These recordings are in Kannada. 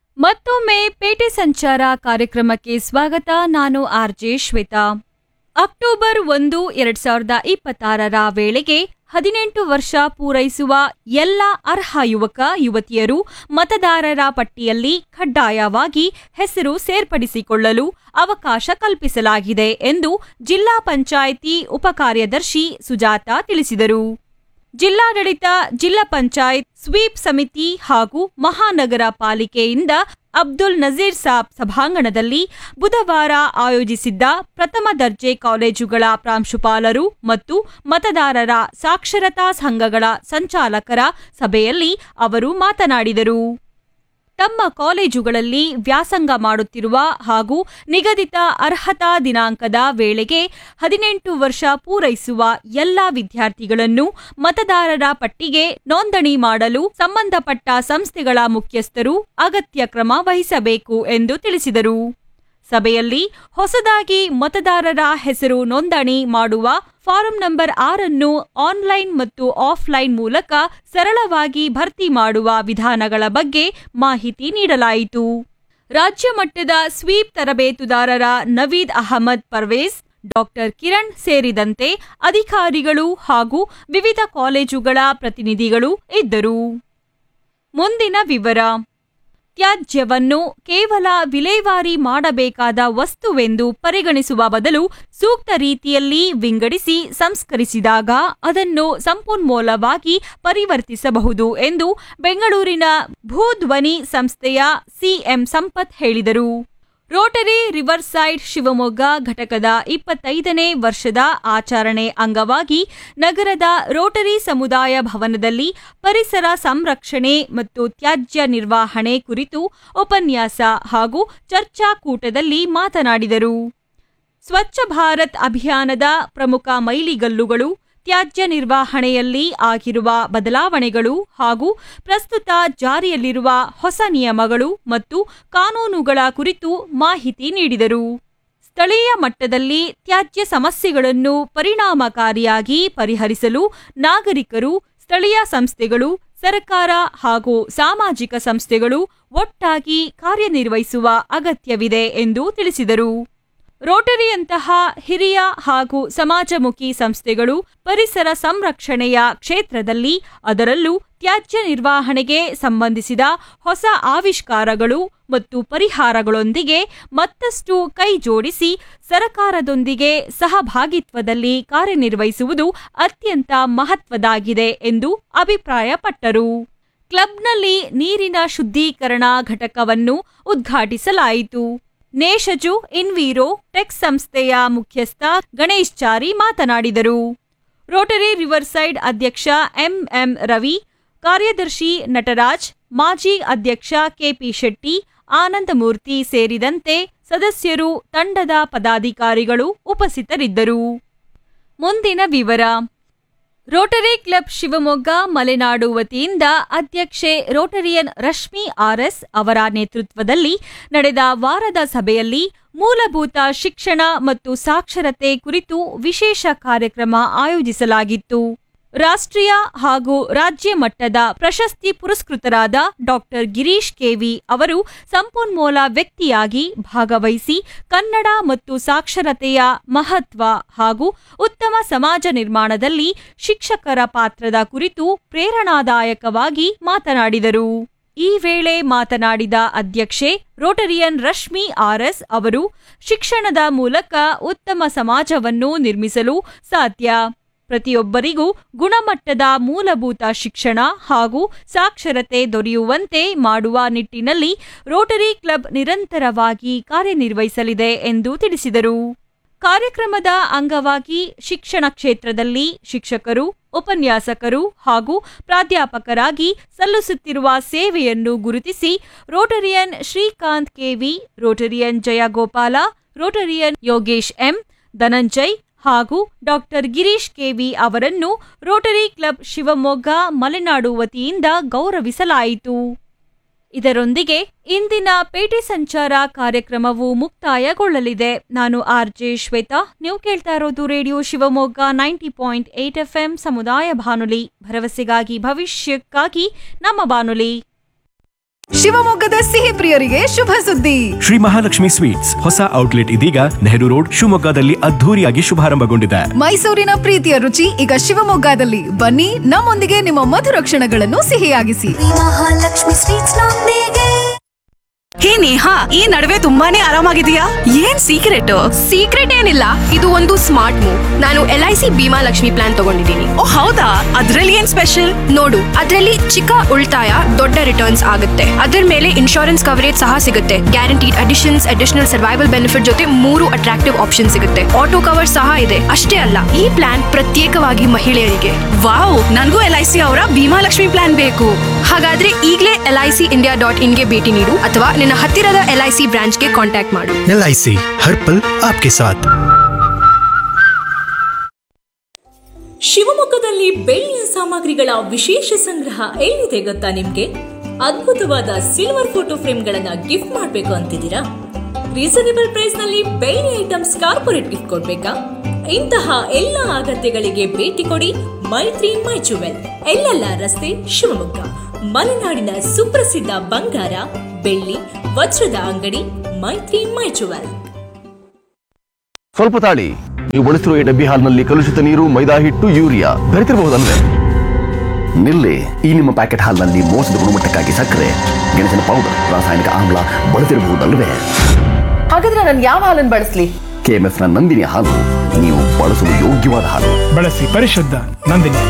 ಮತ್ತೊಮ್ಮೆ ಪೇಟೆ ಸಂಚಾರ ಕಾರ್ಯಕ್ರಮಕ್ಕೆ ಸ್ವಾಗತ ನಾನು ಆರ್ಜೆ ಶ್ವೇತಾ ಅಕ್ಟೋಬರ್ ಒಂದು ಎರಡ್ ಸಾವಿರದ ಇಪ್ಪತ್ತಾರರ ವೇಳೆಗೆ ಹದಿನೆಂಟು ವರ್ಷ ಪೂರೈಸುವ ಎಲ್ಲ ಅರ್ಹ ಯುವಕ ಯುವತಿಯರು ಮತದಾರರ ಪಟ್ಟಿಯಲ್ಲಿ ಕಡ್ಡಾಯವಾಗಿ ಹೆಸರು ಸೇರ್ಪಡಿಸಿಕೊಳ್ಳಲು ಅವಕಾಶ ಕಲ್ಪಿಸಲಾಗಿದೆ ಎಂದು ಜಿಲ್ಲಾ ಪಂಚಾಯಿತಿ ಉಪಕಾರ್ಯದರ್ಶಿ ಸುಜಾತ ತಿಳಿಸಿದರು ಜಿಲ್ಲಾಡಳಿತ ಜಿಲ್ಲಾ ಪಂಚಾಯತ್ ಸ್ವೀಪ್ ಸಮಿತಿ ಹಾಗೂ ಮಹಾನಗರ ಪಾಲಿಕೆಯಿಂದ ಅಬ್ದುಲ್ ನಜೀರ್ ಸಾಬ್ ಸಭಾಂಗಣದಲ್ಲಿ ಬುಧವಾರ ಆಯೋಜಿಸಿದ್ದ ಪ್ರಥಮ ದರ್ಜೆ ಕಾಲೇಜುಗಳ ಪ್ರಾಂಶುಪಾಲರು ಮತ್ತು ಮತದಾರರ ಸಾಕ್ಷರತಾ ಸಂಘಗಳ ಸಂಚಾಲಕರ ಸಭೆಯಲ್ಲಿ ಅವರು ಮಾತನಾಡಿದರು ತಮ್ಮ ಕಾಲೇಜುಗಳಲ್ಲಿ ವ್ಯಾಸಂಗ ಮಾಡುತ್ತಿರುವ ಹಾಗೂ ನಿಗದಿತ ಅರ್ಹತಾ ದಿನಾಂಕದ ವೇಳೆಗೆ ಹದಿನೆಂಟು ವರ್ಷ ಪೂರೈಸುವ ಎಲ್ಲಾ ವಿದ್ಯಾರ್ಥಿಗಳನ್ನು ಮತದಾರರ ಪಟ್ಟಿಗೆ ನೋಂದಣಿ ಮಾಡಲು ಸಂಬಂಧಪಟ್ಟ ಸಂಸ್ಥೆಗಳ ಮುಖ್ಯಸ್ಥರು ಅಗತ್ಯ ಕ್ರಮ ವಹಿಸಬೇಕು ಎಂದು ತಿಳಿಸಿದರು ಸಭೆಯಲ್ಲಿ ಹೊಸದಾಗಿ ಮತದಾರರ ಹೆಸರು ನೋಂದಣಿ ಮಾಡುವ ಫಾರಂ ನಂಬರ್ ಆರನ್ನು ಆನ್ಲೈನ್ ಮತ್ತು ಆಫ್ಲೈನ್ ಮೂಲಕ ಸರಳವಾಗಿ ಭರ್ತಿ ಮಾಡುವ ವಿಧಾನಗಳ ಬಗ್ಗೆ ಮಾಹಿತಿ ನೀಡಲಾಯಿತು ರಾಜ್ಯ ಮಟ್ಟದ ಸ್ವೀಪ್ ತರಬೇತುದಾರರ ನವೀದ್ ಅಹಮದ್ ಪರ್ವೇಜ್ ಡಾಕ್ಟರ್ ಕಿರಣ್ ಸೇರಿದಂತೆ ಅಧಿಕಾರಿಗಳು ಹಾಗೂ ವಿವಿಧ ಕಾಲೇಜುಗಳ ಪ್ರತಿನಿಧಿಗಳು ಇದ್ದರು ಮುಂದಿನ ವಿವರ ತ್ಯಾಜ್ಯವನ್ನು ಕೇವಲ ವಿಲೇವಾರಿ ಮಾಡಬೇಕಾದ ವಸ್ತುವೆಂದು ಪರಿಗಣಿಸುವ ಬದಲು ಸೂಕ್ತ ರೀತಿಯಲ್ಲಿ ವಿಂಗಡಿಸಿ ಸಂಸ್ಕರಿಸಿದಾಗ ಅದನ್ನು ಸಂಪನ್ಮೂಲವಾಗಿ ಪರಿವರ್ತಿಸಬಹುದು ಎಂದು ಬೆಂಗಳೂರಿನ ಭೂಧ್ವನಿ ಸಂಸ್ಥೆಯ ಸಿಎಂ ಸಂಪತ್ ಹೇಳಿದರು ರೋಟರಿ ರಿವರ್ ಸೈಡ್ ಶಿವಮೊಗ್ಗ ಘಟಕದ ಇಪ್ಪತ್ತೈದನೇ ವರ್ಷದ ಆಚರಣೆ ಅಂಗವಾಗಿ ನಗರದ ರೋಟರಿ ಸಮುದಾಯ ಭವನದಲ್ಲಿ ಪರಿಸರ ಸಂರಕ್ಷಣೆ ಮತ್ತು ತ್ಯಾಜ್ಯ ನಿರ್ವಹಣೆ ಕುರಿತು ಉಪನ್ಯಾಸ ಹಾಗೂ ಚರ್ಚಾಕೂಟದಲ್ಲಿ ಮಾತನಾಡಿದರು ಸ್ವಚ್ಛ ಭಾರತ್ ಅಭಿಯಾನದ ಪ್ರಮುಖ ಮೈಲಿಗಲ್ಲುಗಳು ತ್ಯಾಜ್ಯ ನಿರ್ವಹಣೆಯಲ್ಲಿ ಆಗಿರುವ ಬದಲಾವಣೆಗಳು ಹಾಗೂ ಪ್ರಸ್ತುತ ಜಾರಿಯಲ್ಲಿರುವ ಹೊಸ ನಿಯಮಗಳು ಮತ್ತು ಕಾನೂನುಗಳ ಕುರಿತು ಮಾಹಿತಿ ನೀಡಿದರು ಸ್ಥಳೀಯ ಮಟ್ಟದಲ್ಲಿ ತ್ಯಾಜ್ಯ ಸಮಸ್ಯೆಗಳನ್ನು ಪರಿಣಾಮಕಾರಿಯಾಗಿ ಪರಿಹರಿಸಲು ನಾಗರಿಕರು ಸ್ಥಳೀಯ ಸಂಸ್ಥೆಗಳು ಸರ್ಕಾರ ಹಾಗೂ ಸಾಮಾಜಿಕ ಸಂಸ್ಥೆಗಳು ಒಟ್ಟಾಗಿ ಕಾರ್ಯನಿರ್ವಹಿಸುವ ಅಗತ್ಯವಿದೆ ಎಂದು ತಿಳಿಸಿದರು ರೋಟರಿಯಂತಹ ಹಿರಿಯ ಹಾಗೂ ಸಮಾಜಮುಖಿ ಸಂಸ್ಥೆಗಳು ಪರಿಸರ ಸಂರಕ್ಷಣೆಯ ಕ್ಷೇತ್ರದಲ್ಲಿ ಅದರಲ್ಲೂ ತ್ಯಾಜ್ಯ ನಿರ್ವಹಣೆಗೆ ಸಂಬಂಧಿಸಿದ ಹೊಸ ಆವಿಷ್ಕಾರಗಳು ಮತ್ತು ಪರಿಹಾರಗಳೊಂದಿಗೆ ಮತ್ತಷ್ಟು ಕೈ ಜೋಡಿಸಿ ಸರಕಾರದೊಂದಿಗೆ ಸಹಭಾಗಿತ್ವದಲ್ಲಿ ಕಾರ್ಯನಿರ್ವಹಿಸುವುದು ಅತ್ಯಂತ ಮಹತ್ವದಾಗಿದೆ ಎಂದು ಅಭಿಪ್ರಾಯಪಟ್ಟರು ಕ್ಲಬ್ನಲ್ಲಿ ನೀರಿನ ಶುದ್ಧೀಕರಣ ಘಟಕವನ್ನು ಉದ್ಘಾಟಿಸಲಾಯಿತು ನೇಷಜು ಇನ್ವೀರೋ ಟೆಕ್ ಸಂಸ್ಥೆಯ ಮುಖ್ಯಸ್ಥ ಗಣೇಶ್ ಚಾರಿ ಮಾತನಾಡಿದರು ರೋಟರಿ ರಿವರ್ಸೈಡ್ ಅಧ್ಯಕ್ಷ ಎಂಎಂ ರವಿ ಕಾರ್ಯದರ್ಶಿ ನಟರಾಜ್ ಮಾಜಿ ಅಧ್ಯಕ್ಷ ಕೆಪಿ ಶೆಟ್ಟಿ ಆನಂದಮೂರ್ತಿ ಸೇರಿದಂತೆ ಸದಸ್ಯರು ತಂಡದ ಪದಾಧಿಕಾರಿಗಳು ಉಪಸ್ಥಿತರಿದ್ದರು ಮುಂದಿನ ವಿವರ ರೋಟರಿ ಕ್ಲಬ್ ಶಿವಮೊಗ್ಗ ಮಲೆನಾಡು ವತಿಯಿಂದ ಅಧ್ಯಕ್ಷೆ ರೋಟರಿಯನ್ ರಶ್ಮಿ ಆರ್ಎಸ್ ಅವರ ನೇತೃತ್ವದಲ್ಲಿ ನಡೆದ ವಾರದ ಸಭೆಯಲ್ಲಿ ಮೂಲಭೂತ ಶಿಕ್ಷಣ ಮತ್ತು ಸಾಕ್ಷರತೆ ಕುರಿತು ವಿಶೇಷ ಕಾರ್ಯಕ್ರಮ ಆಯೋಜಿಸಲಾಗಿತ್ತು ರಾಷ್ಟ್ರೀಯ ಹಾಗೂ ರಾಜ್ಯ ಮಟ್ಟದ ಪ್ರಶಸ್ತಿ ಪುರಸ್ಕೃತರಾದ ಡಾಕ್ಟರ್ ಗಿರೀಶ್ ಕೆವಿ ಅವರು ಸಂಪನ್ಮೂಲ ವ್ಯಕ್ತಿಯಾಗಿ ಭಾಗವಹಿಸಿ ಕನ್ನಡ ಮತ್ತು ಸಾಕ್ಷರತೆಯ ಮಹತ್ವ ಹಾಗೂ ಉತ್ತಮ ಸಮಾಜ ನಿರ್ಮಾಣದಲ್ಲಿ ಶಿಕ್ಷಕರ ಪಾತ್ರದ ಕುರಿತು ಪ್ರೇರಣಾದಾಯಕವಾಗಿ ಮಾತನಾಡಿದರು ಈ ವೇಳೆ ಮಾತನಾಡಿದ ಅಧ್ಯಕ್ಷೆ ರೋಟರಿಯನ್ ರಶ್ಮಿ ಆರ್ಎಸ್ ಅವರು ಶಿಕ್ಷಣದ ಮೂಲಕ ಉತ್ತಮ ಸಮಾಜವನ್ನು ನಿರ್ಮಿಸಲು ಸಾಧ್ಯ ಪ್ರತಿಯೊಬ್ಬರಿಗೂ ಗುಣಮಟ್ಟದ ಮೂಲಭೂತ ಶಿಕ್ಷಣ ಹಾಗೂ ಸಾಕ್ಷರತೆ ದೊರೆಯುವಂತೆ ಮಾಡುವ ನಿಟ್ಟಿನಲ್ಲಿ ರೋಟರಿ ಕ್ಲಬ್ ನಿರಂತರವಾಗಿ ಕಾರ್ಯನಿರ್ವಹಿಸಲಿದೆ ಎಂದು ತಿಳಿಸಿದರು ಕಾರ್ಯಕ್ರಮದ ಅಂಗವಾಗಿ ಶಿಕ್ಷಣ ಕ್ಷೇತ್ರದಲ್ಲಿ ಶಿಕ್ಷಕರು ಉಪನ್ಯಾಸಕರು ಹಾಗೂ ಪ್ರಾಧ್ಯಾಪಕರಾಗಿ ಸಲ್ಲಿಸುತ್ತಿರುವ ಸೇವೆಯನ್ನು ಗುರುತಿಸಿ Rotarian Srikanth KV Rotarian Jayagopala Rotarian Yogesh M Dhananjay ಹಾಗೂ ಡಾಕ್ಟರ್ ಗಿರೀಶ್ ಕೆವಿ ಅವರನ್ನು ರೋಟರಿ ಕ್ಲಬ್ ಶಿವಮೊಗ್ಗ ಮಲೆನಾಡು ವತಿಯಿಂದ ಗೌರವಿಸಲಾಯಿತು ಇದರೊಂದಿಗೆ ಇಂದಿನ ಪೇಟೆ ಸಂಚಾರ ಕಾರ್ಯಕ್ರಮವು ಮುಕ್ತಾಯಗೊಳ್ಳಲಿದೆ ನಾನು ಆರ್ ಜೆ ಶ್ವೇತಾ ನೀವು ಕೇಳ್ತಾ ಇರೋದು radio Shivamogga ninety point eight F ಸಮುದಾಯ ಬಾನುಲಿ ಭರವಸೆಗಾಗಿ ಭವಿಷ್ಯಕ್ಕಾಗಿ ನಮ್ಮ ಬಾನುಲಿ ಶಿವಮೊಗ್ಗದ ಸಿಹಿ ಪ್ರಿಯರಿಗೆ ಶುಭ ಸುದ್ದಿ ಶ್ರೀ ಮಹಾಲಕ್ಷ್ಮಿ ಸ್ವೀಟ್ಸ್ ಹೊಸ ಔಟ್ಲೆಟ್ ಇದೀಗ ನೆಹರು ರೋಡ್ ಶಿವಮೊಗ್ಗದಲ್ಲಿ ಅದ್ಧೂರಿಯಾಗಿ ಶುಭಾರಂಭಗೊಂಡಿದೆ ಮೈಸೂರಿನ ಪ್ರೀತಿಯ ರುಚಿ ಈಗ ಶಿವಮೊಗ್ಗದಲ್ಲಿ ಬನ್ನಿ ನಮ್ಮೊಂದಿಗೆ ನಿಮ್ಮ ಮಧುರ ಕ್ಷಣಗಳನ್ನು ಸಿಹಿಯಾಗಿಸಿ ಮಹಾಲಕ್ಷ್ಮಿ ಸ್ವೀಟ್ಸ್ ನೊಂದಿಗೆ ಹೇ ನೇಹಾ ಈ ನಡುವೆ ತುಂಬಾನೇ ಆರಾಮಾಗಿದೆಯಾ ಏನ್ ಸೀಕ್ರೆಟ್ ಸೀಕ್ರೆಟ್ ಏನಿಲ್ಲ ಇದು ಒಂದು ಸ್ಮಾರ್ಟ್ ಮೂವ್ ನಾನು L I C Bhima Lakshmi plan ತಗೊಂಡಿದ್ದೀನಿ ಓ ಹೌದಾ ಅದ್ರಲ್ಲಿ ಏನ್ ಸ್ಪೆಷಲ್ ನೋಡು ಅದರಲ್ಲಿ ಚಿಕ್ಕ ಉಳಿತಾಯ ದೊಡ್ಡ ರಿಟರ್ನ್ಸ್ ಆಗುತ್ತೆ ಅದರ ಮೇಲೆ ಇನ್ಶೂರೆನ್ಸ್ ಕವರೇಜ್ ಸಹ ಸಿಗುತ್ತೆ guaranteed additions additional survival benefit ಜೊತೆ ಮೂರು ಅಟ್ರಾಕ್ಟಿವ್ ಆಪ್ಷನ್ ಸಿಗುತ್ತೆ ಆಟೋ ಕವರ್ ಸಹ ಇದೆ ಅಷ್ಟೇ ಅಲ್ಲ ಈ ಪ್ಲಾನ್ ಪ್ರತ್ಯೇಕವಾಗಿ ಮಹಿಳೆಯರಿಗೆ ವಾವ್ ನನ್ಗೂ ಎಲ್ ಐ ಸಿ ಅವರ ಭೀಮಾ ಲಕ್ಷ್ಮಿ ಪ್ಲಾನ್ ಬೇಕು ಹಾಗಾದ್ರೆ ಈಗಲೇ L I C India dot ಇನ್ಗೆ ಭೇಟಿ ನೀಡು ಅಥವಾ ನಿನ್ನ ಹತ್ತಿರದ ಎಲ್ ಐ ಸಿ ಬ್ರಾಂಚ್ಗೆ ಕಾಂಟ್ಯಾಕ್ಟ್ ಮಾಡು एल आई सी हर पल आपके साथ ಶಿವಮೊಗ್ಗದಲ್ಲಿ ಬೆಳ್ಳಿಯ ಸಾಮಗ್ರಿಗಳ ವಿಶೇಷ ಸಂಗ್ರಹ ಎಲ್ಲಿದೆ ಗೊತ್ತಾ ನಿಮ್ಗೆ ಅದ್ಭುತವಾದ ಸಿಲ್ವರ್ ಫೋಟೋ ಫ್ರೇಮ್ಗಳನ್ನ ಗಿಫ್ಟ್ ಮಾಡ್ಬೇಕು ಅಂತಿದ್ದೀರಾ ರೀಸನೇಬಲ್ ಪ್ರೈಸ್ ನಲ್ಲಿ ಬೆಳ್ಳಿ ಐಟಮ್ಸ್ ಕಾರ್ಪೊರೇಟ್ ಗಿಫ್ಟ್ ಕೊಡ್ಬೇಕಾ ಇಂತಹ ಎಲ್ಲ ಅಗತ್ಯಗಳಿಗೆ ಭೇಟಿ ಕೊಡಿ ಮೈತ್ರಿ ಮೈ ಜುವೆಲ್ ಎಲ್ಲೆಲ್ಲ ರಸ್ತೆ ಶಿವಮೊಗ್ಗ ಮಲೆನಾಡಿನ ಸುಪ್ರಸಿದ್ಧ ಬಂಗಾರ ಬೆಳ್ಳಿ ವಜ್ರದ ಅಂಗಡಿ ಮೈತ್ರಿ ಮೈ ಜುವೆಲ್ ಸ್ವಲ್ಪ ತಾಳಿ ನೀವು ಬಳಸಿರುವ ಈ ಡಬ್ಬಿ ಹಾಲ್ನಲ್ಲಿ ಕಲುಷಿತ ನೀರು ಮೈದಾ ಹಿಟ್ಟು ಯೂರಿಯಾ ಬೆರೆತಿರಬಹುದಲ್ವೇ ನಿಲ್ಲಿ ಈ ನಿಮ್ಮ ಪ್ಯಾಕೆಟ್ ಹಾಲ್ನಲ್ಲಿ ಮೋಸದ ಗುಣಮಟ್ಟಕ್ಕಾಗಿ ಸಕ್ಕರೆ ಗೆಣಸಿನ ಪೌಡರ್ ರಾಸಾಯನಿಕ ಆಮ್ಲ ಬಳಸಿರಬಹುದಲ್ವೇ ಹಾಗಾದ್ರೆ ನಾನು ಯಾವ ಹಾಲನ್ನು ಬಳಸಲಿ ಕೆಎಂಎಫ್ ನ ನಂದಿನಿ ಹಾಲು ನೀವು ಬಳಸಲು ಯೋಗ್ಯವಾದ ಹಾಲು ಬಳಸಿ ಪರಿಶುದ್ಧ ನಂದಿನಿ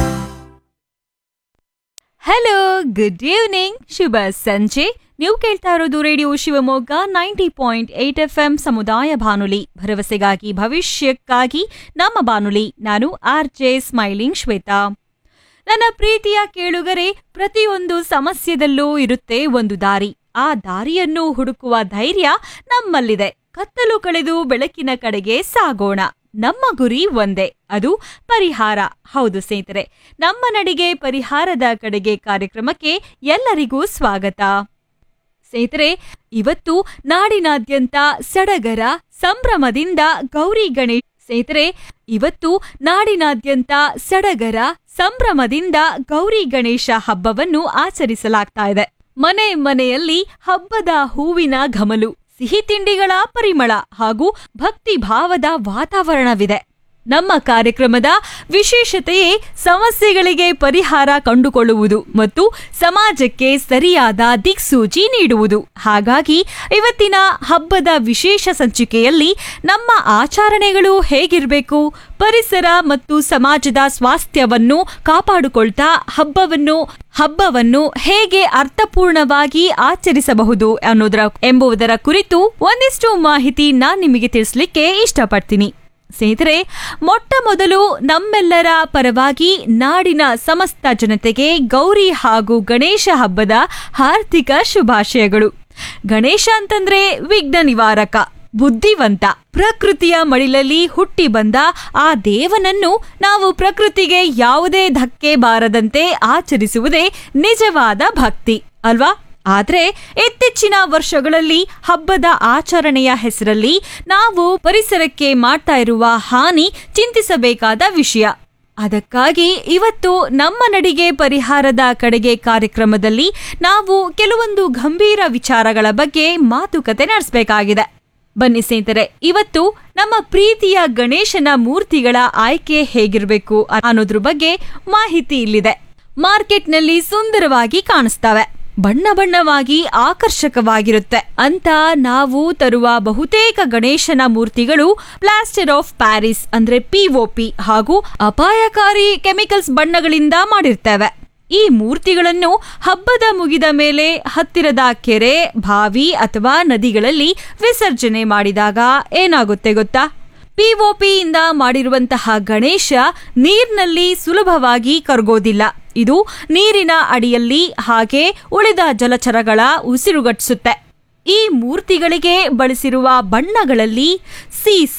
ಹಲೋ ಗುಡ್ ಈವ್ನಿಂಗ್ ಶುಭ ಸಂಜೆ ನೀವು ಕೇಳ್ತಾ ಇರೋದು radio Shivamogga ninety point eight F M ಸಮುದಾಯ ಬಾನುಲಿ ಭರವಸೆಗಾಗಿ ಭವಿಷ್ಯಕ್ಕಾಗಿ ನಮ್ಮ ಬಾನುಲಿ ನಾನು ಆರ್ ಜೆ ಸ್ಮೈಲಿಂಗ್ ಶ್ವೇತಾ ನನ್ನ ಪ್ರೀತಿಯ ಕೇಳುಗರೆ ಪ್ರತಿಯೊಂದು ಸಮಸ್ಯೆದಲ್ಲೂ ಇರುತ್ತೆ ಒಂದು ದಾರಿ ಆ ದಾರಿಯನ್ನು ಹುಡುಕುವ ಧೈರ್ಯ ನಮ್ಮಲ್ಲಿದೆ ಕತ್ತಲು ಕಳೆದು ಬೆಳಕಿನ ಕಡೆಗೆ ಸಾಗೋಣ ನಮ್ಮ ಗುರಿ ಒಂದೇ ಅದು ಪರಿಹಾರ ಹೌದು ಸ್ನೇಹಿತರೆ ನಮ್ಮ ನಡಿಗೆ ಪರಿಹಾರದ ಕಡೆಗೆ ಕಾರ್ಯಕ್ರಮಕ್ಕೆ ಎಲ್ಲರಿಗೂ ಸ್ವಾಗತ ಸ್ನೇಹಿತರೆ ಇವತ್ತು ನಾಡಿನಾದ್ಯಂತ ಸಡಗರ ಸಂಭ್ರಮದಿಂದ ಗೌರಿ ಗಣೇಶ್ ಸ್ನೇಹಿತರೆ ಇವತ್ತು ನಾಡಿನಾದ್ಯಂತ ಸಡಗರ ಸಂಭ್ರಮದಿಂದ ಗೌರಿ ಗಣೇಶ ಹಬ್ಬವನ್ನು ಆಚರಿಸಲಾಗ್ತಾ ಇದೆ ಮನೆ ಮನೆಯಲ್ಲಿ ಹಬ್ಬದ ಹೂವಿನ ಘಮಲು ಸಿಹಿ ತಿಂಡಿಗಳ ಪರಿಮಳ ಹಾಗೂ ಭಕ್ತಿ ಭಾವದ ವಾತಾವರಣವಿದೆ ನಮ್ಮ ಕಾರ್ಯಕ್ರಮದ ವಿಶೇಷತೆಯೇ ಸಮಸ್ಯೆಗಳಿಗೆ ಪರಿಹಾರ ಕಂಡುಕೊಳ್ಳುವುದು ಮತ್ತು ಸಮಾಜಕ್ಕೆ ಸರಿಯಾದ ದಿಕ್ಸೂಚಿ ನೀಡುವುದು ಹಾಗಾಗಿ ಇವತ್ತಿನ ಹಬ್ಬದ ವಿಶೇಷ ಸಂಚಿಕೆಯಲ್ಲಿ ನಮ್ಮ ಆಚರಣೆಗಳು ಹೇಗಿರಬೇಕು ಪರಿಸರ ಮತ್ತು ಸಮಾಜದ ಸ್ವಾಸ್ಥ್ಯವನ್ನು ಕಾಪಾಡಿಕೊಳ್ತಾ ಹಬ್ಬವನ್ನು ಹಬ್ಬವನ್ನು ಹೇಗೆ ಅರ್ಥಪೂರ್ಣವಾಗಿ ಆಚರಿಸಬಹುದು ಅನ್ನೋದರ ಎಂಬುದರ ಕುರಿತು ಒಂದಿಷ್ಟು ಮಾಹಿತಿ ನಾನ್ ನಿಮಗೆ ತಿಳಿಸ್ಲಿಕ್ಕೆ ಇಷ್ಟಪಡ್ತೀನಿ ಸ್ನೇಹಿತರೆ ಮೊಟ್ಟ ಮೊದಲು ನಮ್ಮೆಲ್ಲರ ಪರವಾಗಿ ನಾಡಿನ ಸಮಸ್ತ ಜನತೆಗೆ ಗೌರಿ ಹಾಗೂ ಗಣೇಶ ಹಬ್ಬದ ಹಾರ್ದಿಕ ಶುಭಾಶಯಗಳು ಗಣೇಶ ಅಂತಂದ್ರೆ ವಿಘ್ನ ನಿವಾರಕ ಬುದ್ಧಿವಂತ ಪ್ರಕೃತಿಯ ಮಡಿಲಲ್ಲಿ ಹುಟ್ಟಿ ಬಂದ ಆ ದೇವನನ್ನು ನಾವು ಪ್ರಕೃತಿಗೆ ಯಾವುದೇ ಧಕ್ಕೆ ಬಾರದಂತೆ ಆಚರಿಸುವುದೇ ನಿಜವಾದ ಭಕ್ತಿ ಅಲ್ವಾ ಆದ್ರೆ ಇತ್ತೀಚಿನ ವರ್ಷಗಳಲ್ಲಿ ಹಬ್ಬದ ಆಚರಣೆಯ ಹೆಸರಲ್ಲಿ ನಾವು ಪರಿಸರಕ್ಕೆ ಮಾಡ್ತಾ ಇರುವ ಹಾನಿ ಚಿಂತಿಸಬೇಕಾದ ವಿಷಯ ಅದಕ್ಕಾಗಿ ಇವತ್ತು ನಮ್ಮ ನಡಿಗೆ ಪರಿಹಾರದ ಕಡೆಗೆ ಕಾರ್ಯಕ್ರಮದಲ್ಲಿ ನಾವು ಕೆಲವೊಂದು ಗಂಭೀರ ವಿಚಾರಗಳ ಬಗ್ಗೆ ಮಾತುಕತೆ ನಡೆಸಬೇಕಾಗಿದೆ ಬನ್ನಿ ಸ್ನೇಹಿತರೆ ಇವತ್ತು ನಮ್ಮ ಪ್ರೀತಿಯ ಗಣೇಶನ ಮೂರ್ತಿಗಳ ಆಯ್ಕೆ ಹೇಗಿರಬೇಕು ಅನ್ನೋದ್ರ ಬಗ್ಗೆ ಮಾಹಿತಿ ಇಲ್ಲಿದೆ ಮಾರ್ಕೆಟ್ನಲ್ಲಿ ಸುಂದರವಾಗಿ ಕಾಣಿಸ್ತವೆ ಬಣ್ಣ ಬಣ್ಣವಾಗಿ ಆಕರ್ಷಕವಾಗಿರುತ್ತೆ ಅಂತ ನಾವು ತರುವ ಬಹುತೇಕ ಗಣೇಶನ ಮೂರ್ತಿಗಳು ಪ್ಲಾಸ್ಟರ್ ಆಫ್ ಪ್ಯಾರಿಸ್ ಅಂದ್ರೆ ಪಿಒಪಿ ಹಾಗೂ ಅಪಾಯಕಾರಿ ಕೆಮಿಕಲ್ಸ್ ಬಣ್ಣಗಳಿಂದ ಮಾಡಿರ್ತವೆ ಈ ಮೂರ್ತಿಗಳನ್ನು ಹಬ್ಬದ ಮುಗಿದ ಮೇಲೆ ಹತ್ತಿರದ ಕೆರೆ ಬಾವಿ ಅಥವಾ ನದಿಗಳಲ್ಲಿ ವಿಸರ್ಜನೆ ಮಾಡಿದಾಗ ಏನಾಗುತ್ತೆ ಗೊತ್ತಾ ಪಿಒಪಿಯಿಂದ ಮಾಡಿರುವಂತಹ ಗಣೇಶ ನೀರಿನಲ್ಲಿ ಸುಲಭವಾಗಿ ಕರಗೋದಿಲ್ಲ ಇದು ನೀರಿನ ಅಡಿಯಲ್ಲಿ ಹಾಗೆ ಉಳಿದ ಜಲಚರಗಳ ಉಸಿರುಗಟ್ಟಿಸುತ್ತೆ ಈ ಮೂರ್ತಿಗಳಿಗೆ ಬಳಸಿರುವ ಬಣ್ಣಗಳಲ್ಲಿ ಸೀಸ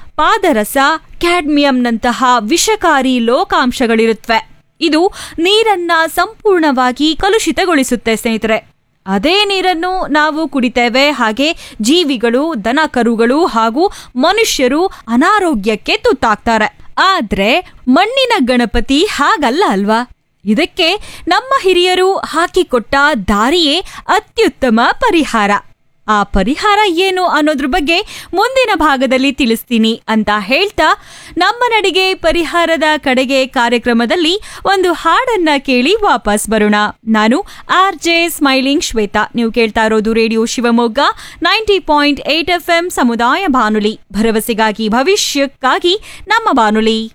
ಪಾದರಸ ಕ್ಯಾಡ್ಮಿಯಂನಂತಹ ವಿಷಕಾರಿ ಲೋಕಾಂಶಗಳಿರುತ್ತವೆ ಇದು ನೀರನ್ನ ಸಂಪೂರ್ಣವಾಗಿ ಕಲುಷಿತಗೊಳಿಸುತ್ತೆ ಸ್ನೇಹಿತರೆ ಅದೇ ನೀರನ್ನು ನಾವು ಕುಡಿತೇವೆ ಹಾಗೆ ಜೀವಿಗಳು ದನ ಕರುಗಳು ಹಾಗೂ ಮನುಷ್ಯರು ಅನಾರೋಗ್ಯಕ್ಕೆ ತುತ್ತಾಗ್ತಾರೆ ಆದ್ರೆ ಮಣ್ಣಿನ ಗಣಪತಿ ಹಾಗಲ್ಲ ಅಲ್ವಾ ಇದಕ್ಕೆ ನಮ್ಮ ಹಿರಿಯರು ಹಾಕಿಕೊಟ್ಟ ದಾರಿಯೇ ಅತ್ಯುತ್ತಮ ಪರಿಹಾರ ಆ ಪರಿಹಾರ ಏನು ಅನ್ನೋದ್ರ ಬಗ್ಗೆ ಮುಂದಿನ ಭಾಗದಲ್ಲಿ ತಿಳಿಸ್ತೀನಿ ಅಂತ ಹೇಳ್ತಾ ನಮ್ಮ ನಡಿಗೆ ಪರಿಹಾರದ ಕಡೆಗೆ ಕಾರ್ಯಕ್ರಮದಲ್ಲಿ ಒಂದು ಹಾಡನ್ನ ಕೇಳಿ ವಾಪಸ್ ಬರೋಣ ನಾನು ಆರ್ ಜೆ ಸ್ಮೈಲಿಂಗ್ ಶ್ವೇತಾ ನೀವು ಕೇಳ್ತಾ ಇರೋದು radio Shivamogga ninety point eight F M ಸಮುದಾಯ ಬಾನುಲಿ ಭರವಸೆಗಾಗಿ ಭವಿಷ್ಯಕ್ಕಾಗಿ ನಮ್ಮ ಬಾನುಲಿ